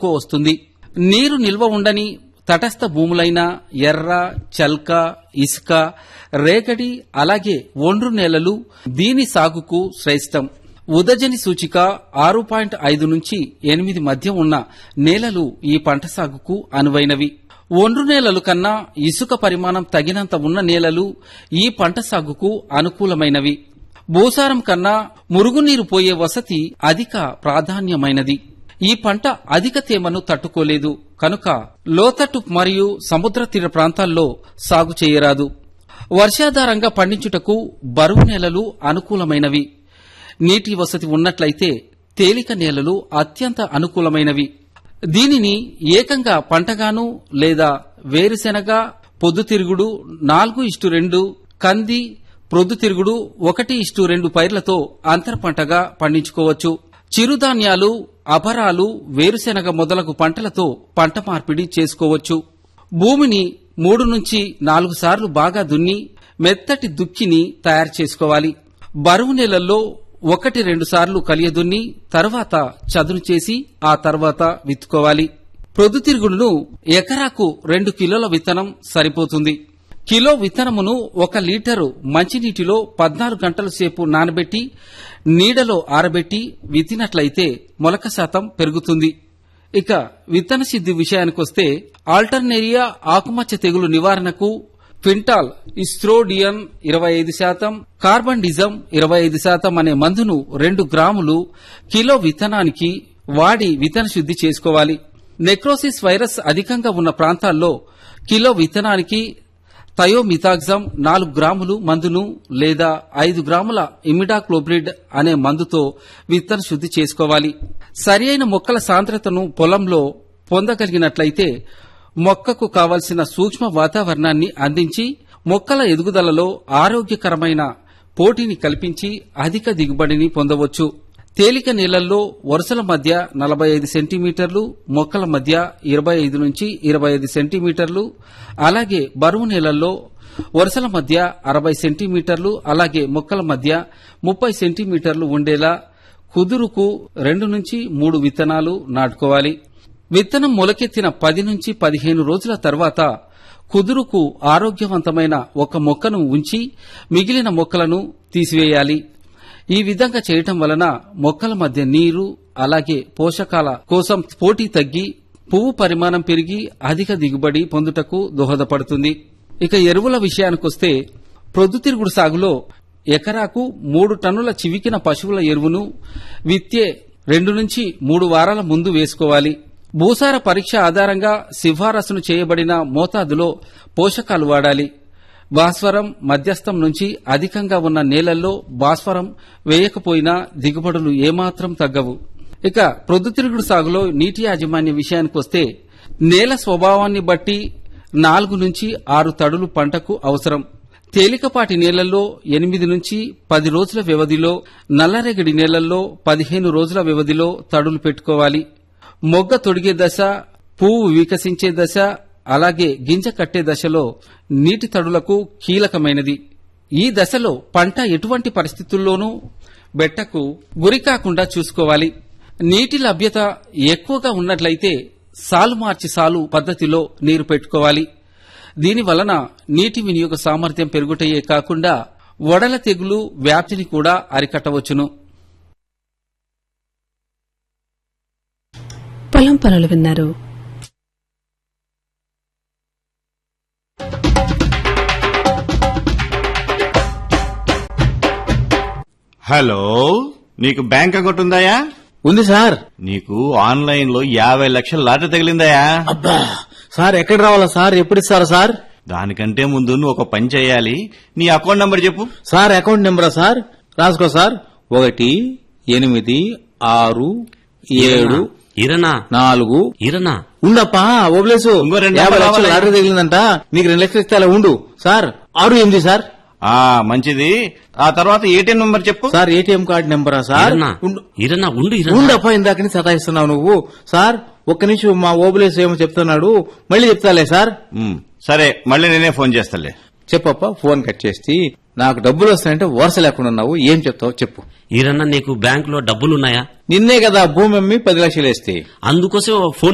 ఎక్కువ వస్తుంది నీరు నిల్వ ఉండని తటస్థ భూములైన ఎర్ర చల్క ఇసుక రేగడి అలాగే ఒండ్రు నేలలు దీని సాగుకు శ్రేష్టం ఉదజని సూచిక ఆరు పాయింట్ ఐదు నుంచి ఎనిమిది మధ్య ఉన్న నేలలు ఈ పంట సాగుకు అనువైనవి ఒండ్రు నేలలు కన్నా ఇసుక పరిమాణం తగినంత ఉన్న నేలలు ఈ పంట సాగుకు అనుకూలమైనవి భూసారం కన్నా మురుగునీరు పోయే వసతి అధిక ప్రాధాన్యమైనది ఈ పంట అధిక తేమను తట్టుకోలేదు కనుక లోతట్టు మరియు సముద్ర తీర ప్రాంతాల్లో సాగు చేయరాదు వర్షాధారంగా పండించుటకు బరువు నేలలు అనుకూలమైనవి నీటి వసతి ఉన్నట్లయితే తేలిక నేలలు అత్యంత అనుకూలమైనవి దీనిని ఏకంగా పంటగాను లేదా వేరుశెనగ పొద్దుతిరుగుడు నాలుగు ఇష్టు రెండు కంది ప్రొద్దుతిరుగుడు ఒకటి ఇష్టు రెండు పైర్లతో అంతర పంటగా పండించుకోవచ్చు చిరుధాన్యాలు అపరాలు వేరుశెనగ మొదలగు పంటలతో పంట మార్పిడి చేసుకోవచ్చు భూమిని మూడు నుంచి నాలుగు సార్లు బాగా దున్ని మెత్తటి దుక్కిని తయారు చేసుకోవాలి బరువు నెలల్లో ఒకటి రెండు సార్లు కలియదున్ని తర్వాత చదును చేసి ఆ తర్వాత విత్తుకోవాలి ప్రొద్దుతిరుగుడును ఎకరాకు రెండు కిలోల విత్తనం సరిపోతుంది కిలో విత్తనమును ఒక లీటరు మంచినీటిలో పద్నాలుగు గంటల సేపు నానబెట్టి నీడలో ఆరబెట్టి విత్తినట్లయితే మొలక శాతం పెరుగుతుంది ఇక విత్తన సిద్ధి విషయానికొస్తే ఆల్టర్నేరియా ఆకుమచ్చ తెగులు నివారణకు క్వింటాల్ ఇస్ట్రోడియన్ ఇరవై ఐదు శాతం కార్బండిజం ఇరవై ఐదు శాతం అనే మందును రెండు గ్రాములు కిలో విత్తనానికి వాడి విత్తన శుద్ధి చేసుకోవాలి నెక్రోసిస్ వైరస్ అధికంగా ఉన్న ప్రాంతాల్లో కిలో విత్తనానికి థయోమిథాగ్జం నాలుగు గ్రాములు మందును లేదా ఐదు గ్రాముల ఇమిడాక్లోబ్రిడ్ అనే మందుతో విత్తన శుద్ధి చేసుకోవాలి సరియైన మొక్కల సాంద్రతను పొలంలో పొందగలిగినట్లయితే మొక్కకు కావలసిన సూక్ష్మ వాతావరణాన్ని అందించి మొక్కల ఎదుగుదలలో ఆరోగ్యకరమైన పోటీని కల్పించి అధిక దిగుబడిని పొందవచ్చు తేలిక నీళ్లలో వరుసల మధ్య నలభై ఐదు సెంటీమీటర్లు మొక్కల మధ్య ఇరవై ఐదు నుంచి ఇరవై ఐదు సెంటీమీటర్లు అలాగే బరువు నీళ్లలో వరుసల మధ్య అరవై సెంటీమీటర్లు అలాగే మొక్కల మధ్య ముప్పై సెంటీమీటర్లు ఉండేలా కుదురుకు రెండు నుంచి మూడు విత్తనాలు నాటుకోవాలి విత్తనం మొలకెత్తిన పది నుంచి పదిహేను రోజుల తర్వాత కుదురుకు ఆరోగ్యవంతమైన ఒక మొక్కను ఉంచి మిగిలిన మొక్కలను తీసివేయాలి ఈ విధంగా చేయటం వలన మొక్కల మధ్య నీరు అలాగే పోషకాల కోసం పోటీ తగ్గి పువ్వు పరిమాణం పెరిగి అధిక దిగుబడి పొందుటకు దోహదపడుతుంది ఇక ఎరువుల విషయానికొస్తే ప్రొద్దుతిరుగుడు సాగులో ఎకరాకు మూడు టన్నుల చివికిన పశువుల ఎరువును విత్తే రెండు నుంచి మూడు వారాల ముందు వేసుకోవాలి భూసార పరీక్ష ఆధారంగా సిఫారసును చేయబడిన మోతాదులో పోషకాలు వాడాలి భాస్వరం మధ్యస్థం నుంచి అధికంగా ఉన్న నేలల్లో భాస్వరం వేయకపోయినా దిగుబడులు ఏమాత్రం తగ్గవు ఇక ప్రొద్దుతిరుగుడు సాగులో నీటి యాజమాన్య విషయానికొస్తే నేల స్వభావాన్ని బట్టి నాలుగు నుంచి ఆరు తడులు పంటకు అవసరం తేలికపాటి నేలల్లో ఎనిమిది నుంచి పది రోజుల వ్యవధిలో నల్లరేగడి నేలల్లో పదిహేను రోజుల వ్యవధిలో తడులు పెట్టుకోవాలి మొగ్గ తొడిగే దశ పువ్వు వికసించే దశ అలాగే గింజ కట్టే దశలో నీటి తడులకు కీలకమైనది ఈ దశలో పంట ఎటువంటి పరిస్థితుల్లోనూ బెట్టకు గురికాకుండా చూసుకోవాలి నీటి లభ్యత ఎక్కువగా ఉన్నట్లయితే సాలు మార్చి సాలు పద్ధతిలో నీరు పెట్టుకోవాలి దీని వలన నీటి వినియోగ సామర్థ్యం పెరుగుటయే కాకుండా వడల తెగులు వ్యాప్తిని కూడా అరికట్టవచ్చును పొలం పనులు విన్నారు హలో నీకు బ్యాంక్ అకౌంట్ ఉందాయా ఉంది సార్ నీకు ఆన్లైన్ లో యాభై లక్షల లాటరీ తగిలిందాయా అబ్బా సార్ ఎక్కడ రావాలా సార్ ఎప్పుడు ఇస్తారా సార్ దానికంటే ముందు నువ్వు ఒక పని చేయాలి నీ అకౌంట్ నంబర్ చెప్పు సార్ అకౌంట్ నెంబరా సార్ రాసుకో సార్ ఒకటి ఎనిమిది ఆరు ఏడు ఇరనా నాలుగు ఇరనా ఉండప్పా ఓబ్లేసు ఇంకో రెండు యాభై నెంబర్లు లక్షలు కావాలా? లాటరీ తగిలిందంట నీకు రెండు లక్షలు ఇస్తే అలా ఉండు సార్ ఆరు ఎనిమిది సార్ ఆ మంచిది ఆ తర్వాత ఏటీఎం నంబర్ చెప్పు సార్ ఏటీఎం కార్డు నెంబరా సార్ ఇరనా ఉండు ఇరనా ఉండు ఇరనా ఉండప్పా ఇందాక నుంచి సతాయిస్తున్నావు నువ్వు సార్ ఒక్క నిమిషం మా ఓబులేసు ఏమో చెప్తున్నాడు మళ్ళీ చెప్తాలే సార్ ఉమ్, సరే మళ్ళీ నేనే ఫోన్ చేస్తాలే చెప్పప్ప ఫోన్ కట్ చేసి నాకు డబ్బులు వస్తాయంటే వరుస లేకుండా ఉన్నావు ఏం చెప్తావు చెప్పు ఇరన్నా నీకు బ్యాంక్ లో డబ్బులున్నాయా నిన్నే కదా భూమి అమ్మి పది లక్షలు వేస్తే అందుకోసం ఫోన్